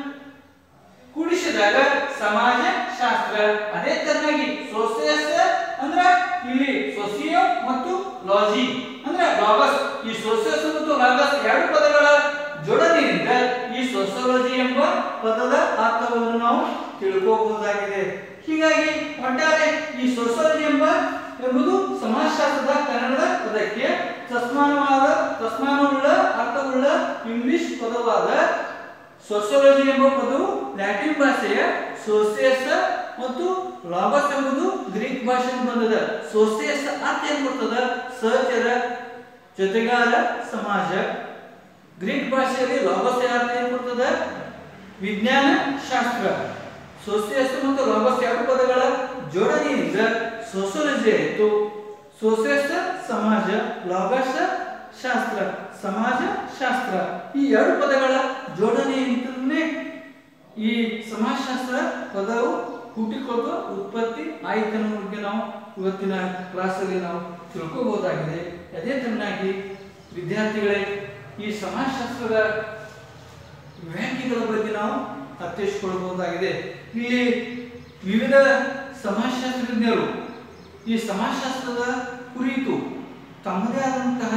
ಕೂಡಿಸಿದಾಗ ಸಮಾಜ ಶಾಸ್ತ್ರ ಅದೇ ತರನಾಗಿ ಸೋಸಿಯಸ್ ಅಂದ್ರ ಇಲ್ಲಿ ಸೋಸಿಯೋ ಮತ್ತು ಲಾಜಿ ಅಂದ್ರೆ ಲಾಗಸ್ ಈ ಸೋಸಿಯಸ್ ಮತ್ತು ಲಾಗಸ್ ಎರಡು ಪದಗಳ ಜೋಡಣೆಯಿಂದ ಈ ಸೋಸಿಯಾಲಜಿ ಎಂಬ ಪದದ ಅರ್ಥವನ್ನು ನಾವು ತಿಳ್ಕೋಬಹುದಾಗಿದೆ ಹೀಗಾಗಿ ಒಟ್ಟಾರೆ ಈ ಸೋಸಿಯಾಲಜಿ ಎಂಬ ಎಂಬುದು ಸಮಾಜಶಾಸ್ತ್ರದ ಕನ್ನಡದ ಪದಕ್ಕೆ ತಸ್ಮಾನವಾದ ತಸ್ಮಾನವುಳ್ಳ ಅರ್ಥವುಳ್ಳ ಇಂಗ್ಲಿಷ್ ಪದವಾದ ಸೊಸೊಲಜಿ ಎಂಬ ಪದವು ಲ್ಯಾಟಿನ್ ಭಾಷೆಯ ಸೋಸಿಯಸ್ ಮತ್ತು ಲಾಗಸ್ ಎಂಬುದು ಗ್ರೀಕ್ ಭಾಷೆಯಿಂದ ಬಂದದ ಸೋಸಿಯಸ್ ಅರ್ಥ ಏನ್ ಕೊಡ್ತದ ಸಹಚರ ಜೊತೆಗಾರ ಸಮಾಜ ಗ್ರೀಕ್ ಭಾಷೆಯಲ್ಲಿ ಲಾಗಸ್ ಅರ್ಥ ಏನ್ ಕೊಡ್ತದ ವಿಜ್ಞಾನ ಶಾಸ್ತ್ರ ಸೋಸಿಯಸ್ ಮತ್ತು ಲಾಗಸ್ ಎರಡು ಪದಗಳ ಜೋಡಣೆಯಿಂದ ಸೋಸೋಲಜಿ ಆಯಿತು ಸೋಸಿಯಸ್ ಸಮಾಜ ಲಾಗಸ್ ಶಾಸ್ತ್ರ ಸಮಾಜ ಶಾಸ್ತ್ರ ಈ ಎರಡು ಪದಗಳ ಜೋಡಣೆಯಿಂದಲೇ ಈ ಸಮಾಜಶಾಸ್ತ್ರ ಪದವು ಹುಟ್ಟಿಕೊಳ್ಳುವ ಉತ್ಪತ್ತಿ ಆಯ್ತನ ಬಗ್ಗೆ ನಾವು ಇವತ್ತಿನ ಕ್ಲಾಸಲ್ಲಿ ನಾವು ತಿಳ್ಕೋಬಹುದಾಗಿದೆ ಅದೇ ತರನಾಗಿ ವಿದ್ಯಾರ್ಥಿಗಳೇ ಈ ಸಮಾಜಶಾಸ್ತ್ರದ ವ್ಯಾಖ್ಯೆಗಳ ಬಗ್ಗೆ ನಾವು ಅರ್ಥೈಸಿಕೊಳ್ಳಬಹುದಾಗಿದೆ ಇಲ್ಲಿ ವಿವಿಧ ಸಮಾಜಶಾಸ್ತ್ರಜ್ಞರು ಈ ಸಮಾಜಶಾಸ್ತ್ರದ ಕುರಿತು ತಮ್ಮದೇ ಆದಂತಹ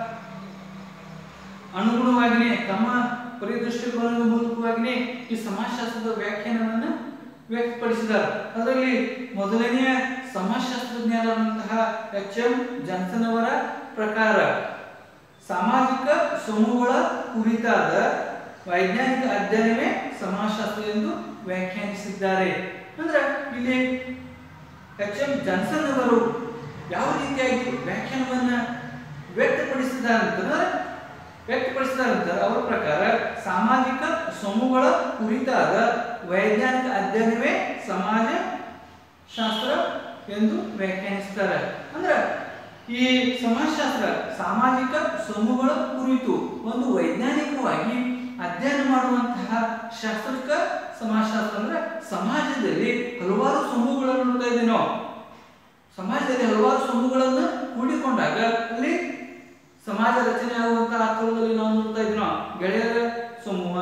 ಅನುಗುಣವಾಗಿಯೇ ತಮ್ಮ ಪರಿದೃಷ್ಟಿಕೋನದ ಮೂಲಕವಾಗಿಯೇ ಈ ಸಮಾಜಶಾಸ್ತ್ರದ ವ್ಯಾಖ್ಯಾನವನ್ನು ವ್ಯಕ್ತಪಡಿಸಿದ್ದಾರೆ ಅದರಲ್ಲಿ ಮೊದಲನೆಯ ಸಮಾಜಶಾಸ್ತ್ರಜ್ಞರಾದಂತಹ ಎಚ್ ಎಂ ಜಾನ್ಸನ್ ಅವರ ಪ್ರಕಾರ ಸಾಮಾಜಿಕ ಸಮೂಹಗಳ ಕುರಿತಾದ ವೈಜ್ಞಾನಿಕ ಅಧ್ಯಯನವೇ ಸಮಾಜಶಾಸ್ತ್ರ ಎಂದು ವ್ಯಾಖ್ಯಾನಿಸಿದ್ದಾರೆ ಅಂದ್ರೆ ಇಲ್ಲಿ ಎಚ್ ಎಂ ಜಾನ್ಸನ್ ಅವರು ಯಾವ ರೀತಿಯಾಗಿ ವ್ಯಾಖ್ಯಾನವನ್ನ ವ್ಯಕ್ತಪಡಿಸಿದ್ದಾರೆ ಅಂತಂದ್ರೆ ವ್ಯಕ್ತಪಡಿಸಿದ್ದಾರೆ ಅಂತ ಅವರ ಪ್ರಕಾರ ಸಾಮಾಜಿಕ ಸಮೂಹಗಳ ಕುರಿತಾದ ವೈಜ್ಞಾನಿಕ ಅಧ್ಯಯನವೇ ಸಮಾಜ ಶಾಸ್ತ್ರ ಎಂದು ವ್ಯಾಖ್ಯಾನಿಸ್ತಾರೆ ಅಂದ್ರೆ ಈ ಸಮಾಜಶಾಸ್ತ್ರ ಸಾಮಾಜಿಕ ಸಮೂಹಗಳ ಕುರಿತು ಒಂದು ವೈಜ್ಞಾನಿಕವಾಗಿ ಅಧ್ಯಯನ ಮಾಡುವಂತಹ ಶಾಸ್ತ್ರಕ ಸಮಾಜಶಾಸ್ತ್ರ ಅಂದ್ರೆ ಸಮಾಜದಲ್ಲಿ ಹಲವಾರು ಸಮೂಹಗಳನ್ನು ನೋಡ್ತಾ ಇದ್ದೀವಿ ನಾವು ಸಮಾಜದಲ್ಲಿ ಹಲವಾರು ಸಮೂಹಗಳನ್ನು ಕೂಡಿಕೊಂಡಾಗ ಅಲ್ಲಿ ಸಮಾಜ ರಚನೆ ಆಗುವಂತಹ ಅರ್ಥದಲ್ಲಿ ನಾವು ನೋಡ್ತಾ ಇದ್ವಿ ನಾವು ಗೆಳೆಯರ ಸಮೂಹ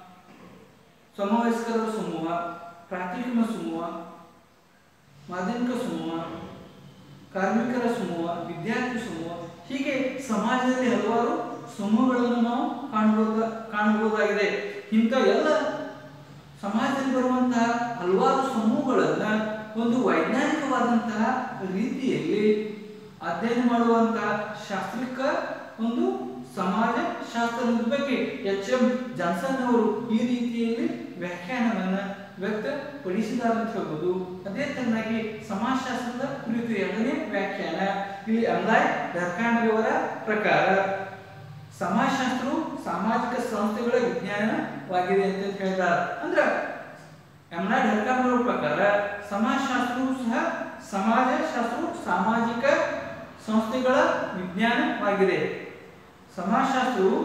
ಸಮವಯಸ್ಕರ ಸಮೂಹ ಪ್ರಾಥಮಿಕ ಸಮೂಹ ಮಾಧ್ಯಮಿಕ ಸಮೂಹ ಕಾರ್ಮಿಕರ ಸಮೂಹ ವಿದ್ಯಾರ್ಥಿ ಸಮೂಹ ಹೀಗೆ ಸಮಾಜದಲ್ಲಿ ಹಲವಾರು ಸಮೂಹಗಳನ್ನು ನಾವು ಕಾಣಬಹುದ ಕಾಣಬಹುದಾಗಿದೆ ಇಂಥ ಎಲ್ಲ ಸಮಾಜದಲ್ಲಿ ಬರುವಂತಹ ಹಲವಾರು ಸಮೂಹಗಳನ್ನ ಒಂದು ವೈಜ್ಞಾನಿಕವಾದಂತಹ ರೀತಿಯಲ್ಲಿ ಅಧ್ಯಯನ ಮಾಡುವಂತಹ ಶಾಸ್ತ್ರಿಕ ಒಂದು ಸಮಾಜ ಶಾಸ್ತ್ರದ ಬಗ್ಗೆ ಎಚ್ ಎಂ ಜಾನ್ಸನ್ ಅವರು ಈ ರೀತಿಯಲ್ಲಿ ವ್ಯಾಖ್ಯಾನವನ್ನ ವ್ಯಕ್ತಪಡಿಸಿದ್ದಾರೆ ಅಂತ ಹೇಳ್ಬೋದು ಅದೇ ತರನಾಗಿ ಸಮಾಜಶಾಸ್ತ್ರದ ಕುರಿತು ಎರಡನೇ ವ್ಯಾಖ್ಯಾನ ಇಲ್ಲಿ ಅಮ್ಲಾಯ್ ಡರ್ಕಾಂಡ್ ಅವರ ಪ್ರಕಾರ ಸಮಾಜಶಾಸ್ತ್ರವು ಸಾಮಾಜಿಕ ಸಂಸ್ಥೆಗಳ ವಿಜ್ಞಾನವಾಗಿದೆ ಅಂತ ಹೇಳಿದ್ದಾರೆ ಅಂದ್ರೆ ಎಮ್ನಾಯ್ ಡರ್ಕಾಂಡ್ ಅವರ ಪ್ರಕಾರ ಸಮಾಜಶಾಸ್ತ್ರವು ಸಹ ಸಮಾಜಶಾಸ್ತ್ರವು ಸಾಮಾಜಿಕ ಸಂಸ್ಥೆಗಳ ವಿಜ್ಞಾನವಾಗಿದೆ ಸಮಾಜಶಾಸ್ತ್ರವು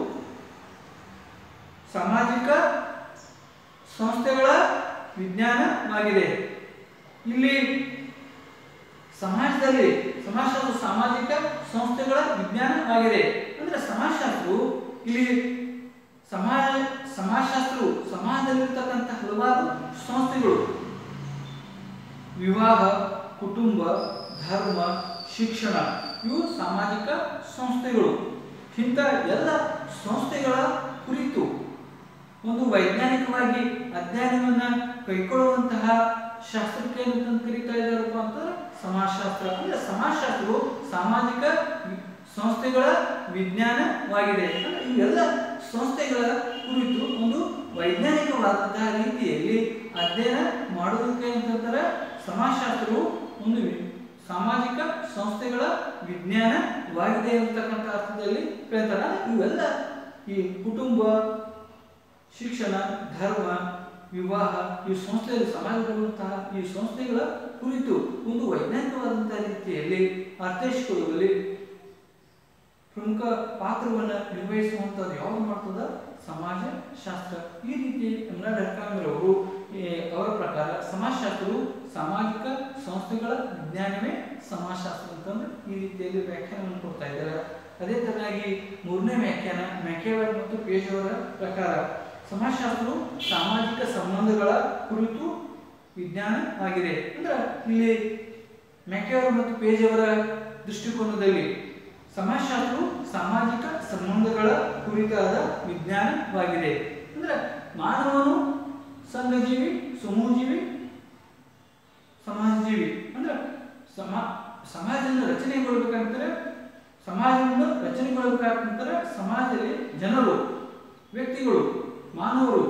ಸಾಮಾಜಿಕ ಸಂಸ್ಥೆಗಳ ವಿಜ್ಞಾನವಾಗಿದೆ ಇಲ್ಲಿ ಸಮಾಜದಲ್ಲಿ ಸಮಾಜಶಾಸ್ತ್ರ ಸಾಮಾಜಿಕ ಸಂಸ್ಥೆಗಳ ವಿಜ್ಞಾನವಾಗಿದೆ ಅಂದ್ರೆ ಸಮಾಜಶಾಸ್ತ್ರವು ಇಲ್ಲಿ ಸಮಾಜ ಸಮಾಜಶಾಸ್ತ್ರವು ಸಮಾಜದಲ್ಲಿರ್ತಕ್ಕಂಥ ಹಲವಾರು ಸಂಸ್ಥೆಗಳು ವಿವಾಹ ಕುಟುಂಬ ಧರ್ಮ ಶಿಕ್ಷಣ ಇವು ಸಾಮಾಜಿಕ ಸಂಸ್ಥೆಗಳು ಇಂಥ ಎಲ್ಲ ಸಂಸ್ಥೆಗಳ ಕುರಿತು ಒಂದು ವೈಜ್ಞಾನಿಕವಾಗಿ ಅಧ್ಯಯನವನ್ನ ಕೈಗೊಳ್ಳುವಂತಹ ಶಾಸ್ತ್ರಕ್ಕೆ ಏನಂತ ಕರೀತಾ ಇದ್ದಾರಪ್ಪ ಅಂತಂದ್ರೆ ಸಮಾಜಶಾಸ್ತ್ರ ಅಂದ್ರೆ ಸಮಾಜಶಾಸ್ತ್ರವು ಸಾಮಾಜಿಕ ವಿ- ಸಂಸ್ಥೆಗಳ ವಿಜ್ಞಾನವಾಗಿದೆ ಅಂದ್ರೆ ಇವೆಲ್ಲ ಸಂಸ್ಥೆಗಳ ಕುರಿತು ಒಂದು ವೈಜ್ಞಾನಿಕವಾದಂತಹ ರೀತಿಯಲ್ಲಿ ಅಧ್ಯಯನ ಮಾಡೋದಕ್ಕೆ ಅಂತಂದ್ರೆ ಸಮಾಜಶಾಸ್ತ್ರವು ಒಂದು ವಿ- ಸಾಮಾಜಿಕ ಸಂಸ್ಥೆಗಳ ವಿಜ್ಞಾನವಾಗಿದೆ ಅಂತಕ್ಕಂಥ ಅರ್ಥದಲ್ಲಿ ಹೇಳ್ತಾರೆ ಅಂದ್ರೆ ಇವೆಲ್ಲ ಈ ಕುಟುಂಬ ಶಿಕ್ಷಣ ಧರ್ಮ ವಿವಾಹ ಈ ಸಂಸ್ಥೆಯಲ್ಲಿ ಸಮಾಜದಲ್ಲಿರುವಂತಹ ಈ ಸಂಸ್ಥೆಗಳ ಕುರಿತು ಒಂದು ವೈಜ್ಞಾನಿಕವಾದಂತಹ ರೀತಿಯಲ್ಲಿ ಅರ್ಥೈಸಿಕೊಳ್ಳುವಲ್ಲಿ ಪ್ರಮುಖ ಪಾತ್ರವನ್ನು ನಿರ್ವಹಿಸುವಂಥದ್ದು ಯಾವುದು ಮಾಡ್ತದ ಸಮಾಜ ಶಾಸ್ತ್ರ ಈ ರೀತಿ ಎಮ್ನ ಡರ್ಕಾಮಿರವರು ಅವರ ಪ್ರಕಾರ ಸಮಾಜಶಾಸ್ತ್ರವು ಸಾಮಾಜಿಕ ಸಂಸ್ಥೆಗಳ ವಿಜ್ಞಾನವೇ ಸಮಾಜಶಾಸ್ತ್ರ ಅಂತಂದ್ರೆ ಈ ರೀತಿಯಲ್ಲಿ ವ್ಯಾಖ್ಯಾನವನ್ನು ಕೊಡ್ತಾ ಇದ್ದಾರೆ ಅದೇ ತರನಾಗಿ ಮೂರನೇ ವ್ಯಾಖ್ಯಾನ ಮೆಕೆವರ್ ಮತ್ತು ಪೇಜ್ ಅವರ ಪ್ರಕಾರ ಸಮಾಜಶಾಸ್ತ್ರವು ಸಾಮಾಜಿಕ ಸಂಬಂಧಗಳ ಕುರಿತು ವಿಜ್ಞಾನವಾಗಿದೆ ಅಂದ್ರೆ ಇಲ್ಲಿ ಮೆಕೆವರ್ ಮತ್ತು ಪೇಜ್ ಅವರ ದೃಷ್ಟಿಕೋನದಲ್ಲಿ ಸಮಾಜಶಾಸ್ತ್ರವು ಸಾಮಾಜಿಕ ಸಂಬಂಧಗಳ ಕುರಿತಾದ ವಿಜ್ಞಾನವಾಗಿದೆ ಅಂದ್ರೆ ಮಾನವನು ಸಂಘಜೀವಿ ಸಮೂಹಜೀವಿ ಸಮಾಜಜೀವಿ ಅಂದ್ರೆ ಸಮಾ ಸಮಾಜನ ರಚನೆಗೊಳ್ಬೇಕಂದ್ರೆ ಸಮಾಜವನ್ನು ರಚನೆಗೊಳ್ಳಬೇಕಾದ್ರೆ ಸಮಾಜದಲ್ಲಿ ಜನರು ವ್ಯಕ್ತಿಗಳು ಮಾನವರು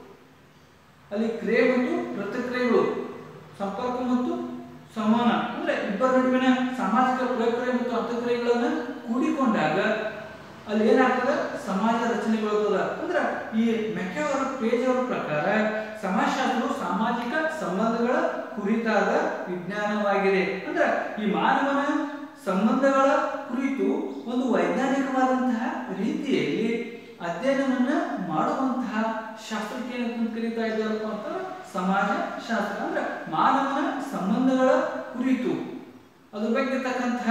ಅಲ್ಲಿ ಕ್ರಿಯೆ ಮತ್ತು ಪ್ರತಿಕ್ರಿಯೆಗಳು ಸಂಪರ್ಕ ಮತ್ತು ಸಂವಹನ ಅಂದ್ರೆ ಇಬ್ಬರ ನಡುವಿನ ಸಾಮಾಜಿಕ ಪ್ರಕ್ರಿಯೆ ಮತ್ತು ಅಂತಕ್ರಿಯೆಗಳನ್ನ ಕೂಡಿಕೊಂಡಾಗ ಅಲ್ಲಿ ಏನಾಗ್ತದೆ ಸಮಾಜ ರಚನೆಗೊಳ್ತದ ಅಂದ್ರೆ ಈ ಮೆಕ್ಕೆಯವರ ಪೇಜ್ ಅವರ ಪ್ರಕಾರ ಸಮಾಜಶಾಸ್ತ್ರವು ಸಾಮಾಜಿಕ ಸಂಬಂಧಗಳ ಕುರಿತಾದ ವಿಜ್ಞಾನವಾಗಿದೆ ಅಂದ್ರೆ ಈ ಮಾನವನ ಸಂಬಂಧಗಳ ಕುರಿತು ಒಂದು ವೈಜ್ಞಾನಿಕವಾದಂತಹ ರೀತಿಯಲ್ಲಿ ಅಧ್ಯಯನವನ್ನ ಮಾಡುವಂತಹ ಶಾಸ್ತ್ರಕ್ಕೆ ಏನಂತ ಕರೀತಾ ಇದ್ದಾರಪ್ಪ ಅಂತ ಸಮಾಜ ಶಾಸ್ತ್ರ ಅಂದ್ರೆ ಮಾನವನ ಸಂಬಂಧಗಳ ಕುರಿತು ಅದ್ರ ಬಗ್ಗೆ ಇರ್ತಕ್ಕಂತಹ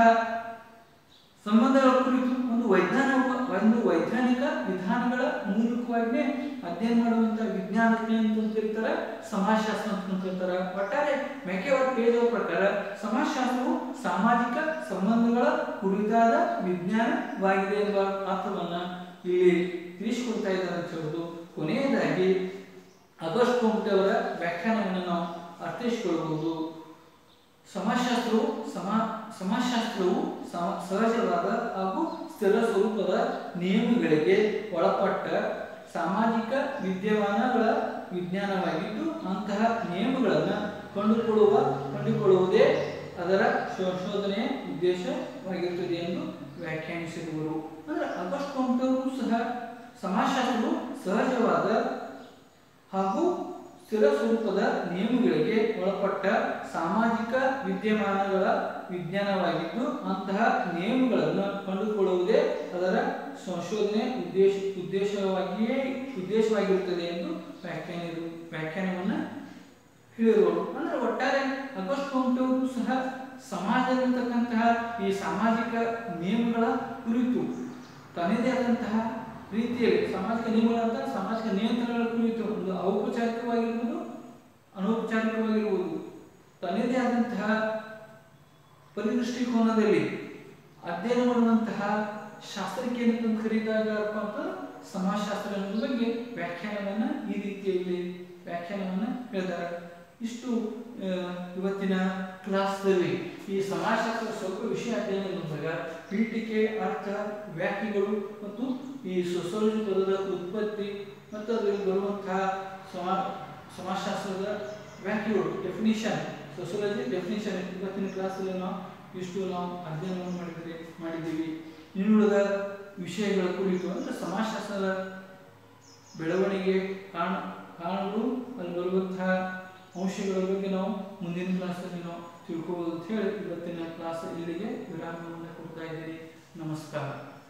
ಸಂಬಂಧಗಳ ಕುರಿತು ಒಂದು ವೈಜ್ಞಾನಿಕ ಒಂದು ವೈಜ್ಞಾನಿಕ ವಿಧಾನಗಳ ಮೂಲಕವಾಗಿ ಅಧ್ಯಯನ ಮಾಡುವಂತಹ ವಿಜ್ಞಾನಕ್ಕೆ ಅಂತ ಕರೀತಾರೆ ಸಮಾಜಶಾಸ್ತ್ರ ಅಂತ ಕರೀತಾರೆ ಒಟ್ಟಾರೆ ಮೆಕೆವರ್ ಪೇಜ್ ಅವರ ಪ್ರಕಾರ ಸಮಾಜಶಾಸ್ತ್ರವು ಸಾಮಾಜಿಕ ಸಂಬಂಧಗಳ ಕುರಿತಾದ ವಿಜ್ಞಾನವಾಗಿದೆ ಎಂಬ ಅರ್ಥವನ್ನ ಇಲ್ಲಿ ತಿಳಿಸಿಕೊಡ್ತಾ ಇದ್ದಾರೆ ಅಂತ ಹೇಳುವುದು ಕೊನೆಯದಾಗಿ ಆಗಸ್ಟ್ ಕೊಂಪೆ ಅವರ ವ್ಯಾಖ್ಯಾನವನ್ನು ನಾವು ಅರ್ಥೈಸಿಕೊಳ್ಳಬಹುದು ಸಮಾಜಶಾಸ್ತ್ರವು ಸಮಾ ಸಮಾಜಶಾಸ್ತ್ರವು ಸಮ- ಸಹಜವಾದ ಹಾಗೂ ಸ್ಥಿರ ಸ್ವರೂಪದ ನಿಯಮಗಳಿಗೆ ಒಳಪಟ್ಟ ಸಾಮಾಜಿಕ ವಿದ್ಯಮಾನಗಳ ವಿಜ್ಞಾನವಾಗಿದ್ದು ಅಂತಹ ನಿಯಮಗಳನ್ನು ಕಂಡುಕೊಳ್ಳುವ ಕಂಡುಕೊಳ್ಳುವುದೇ ಅದರ ಸಂಶೋಧನೆಯ ಉದ್ದೇಶವಾಗಿರುತ್ತದೆ ಎಂದು ವ್ಯಾಖ್ಯಾನಿಸಿರುವರು ಅಂದ್ರೆ ಆಗಸ್ಟ್ ಕೊಂಪೆಯವರು ಸಹ ಸಮಾಜಶಾಸ್ತ್ರವು ಸಹಜವಾದ ಹಾಗೂ ಸ್ಥಿರ ಸ್ವರೂಪದ ನಿಯಮಗಳಿಗೆ ಒಳಪಟ್ಟ ಸಾಮಾಜಿಕ ವಿದ್ಯಮಾನಗಳ ವಿಜ್ಞಾನವಾಗಿದ್ದು ಅಂತಹ ನಿಯಮಗಳನ್ನು ಕಂಡುಕೊಳ್ಳುವುದೇ ಅದರ ಸಂಶೋಧನೆ ಉದ್ದೇಶ ಉದ್ದೇಶವಾಗಿಯೇ ಉದ್ದೇಶವಾಗಿರುತ್ತದೆ ಎಂದು ವ್ಯಾಖ್ಯಾನ ವ್ಯಾಖ್ಯಾನವನ್ನು ಹೇಳಿರುವರು ಅಂದ್ರೆ ಒಟ್ಟಾರೆ ಆಗಸ್ಟ್ ಕೊಂಟವರು ಸಹ ಸಮಾಜದಲ್ಲಿರ್ತಕ್ಕಂತಹ ಈ ಸಾಮಾಜಿಕ ನಿಯಮಗಳ ಕುರಿತು ತನ್ನದೇ ಆದಂತಹ ರೀತಿಯಲ್ಲಿ ಸಾಮಾಜಿಕ ನಿಯಮಗಳಂತ ಸಾಮಾಜಿಕ ನಿಯಂತ್ರಣಗಳ ಕುರಿತು ಒಂದು ಔಪಚಾರಿಕವಾಗಿರ್ಬೋದು ಅನೌಪಚಾರಿಕವಾಗಿರ್ಬೋದು ತನ್ನದೇ ಆದಂತಹ ಪರಿದೃಷ್ಟಿಕೋನದಲ್ಲಿ ಅಧ್ಯಯನ ಮಾಡುವಂತಹ ಶಾಸ್ತ್ರಕ್ಕೆ ಏನಂತ ಕರೀತಾರಪ್ಪ ಅಂತ ಸಮಾಜಶಾಸ್ತ್ರ ಅನ್ನೋದ್ರ ಬಗ್ಗೆ ವ್ಯಾಖ್ಯಾನವನ್ನ ಈ ರೀತಿಯಲ್ಲಿ ವ್ಯಾಖ್ಯಾನವನ್ನ ಹೇಳಿದ್ದಾರೆ ಇಷ್ಟು ಆ, ಇವತ್ತಿನ ಕ್ಲಾಸ್ದಲ್ಲಿ ಈ ಸಮಾಜಶಾಸ್ತ್ರ ಸ್ವಲ್ಪ ವಿಷಯ ಅಧ್ಯಯನ ಬಂದಾಗ ಪೀಠಿಕೆ ಅರ್ಥ ವ್ಯಾಖ್ಯೆಗಳು ಮತ್ತು ಈ ಸೊಸೈಟಿ ಪದದ ಉತ್ಪತ್ತಿ ಮತ್ತು ಅದರಲ್ಲಿ ಬರುವಂತಹ ಸಮಾ ಸಮಾಜಶಾಸ್ತ್ರದ ವ್ಯಾಖ್ಯೆಗಳು ಡೆಫಿನಿಷನ್ ಸೊಸೈಲಜಿ ಡೆಫಿನಿಷನ್ ಇವತ್ತಿನ ಕ್ಲಾಸಲ್ಲಿ ನಾವು ಇಷ್ಟು ನಾವು ಅಧ್ಯಯನವನ್ನು ಮಾಡಿದರೆ ಮಾಡಿದ್ದೀವಿ ಇನ್ನುಳಿದ ವಿಷಯಗಳ ಕುರಿತು ಅಂದರೆ ಸಮಾಜಶಾಸ್ತ್ರದ ಬೆಳವಣಿಗೆ ಕಾರಣ ಕಾರಣಗಳು ಅಲ್ಲಿ ಬರುವಂತಹ ಅಂಶಗಳ ಬಗ್ಗೆ ನಾವು ಮುಂದಿನ ಕ್ಲಾಸಲ್ಲಿ ನಾವು ತಿಳ್ಕೋಬಹುದು ಅಂತ ಹೇಳಿ ಇವತ್ತಿನ ಕ್ಲಾಸ್ ಇಲ್ಲಿಗೆ ವಿರಾಮವನ್ನು ಕೊಡ್ತಾ ಇದ್ದೀನಿ ನಮಸ್ಕಾರ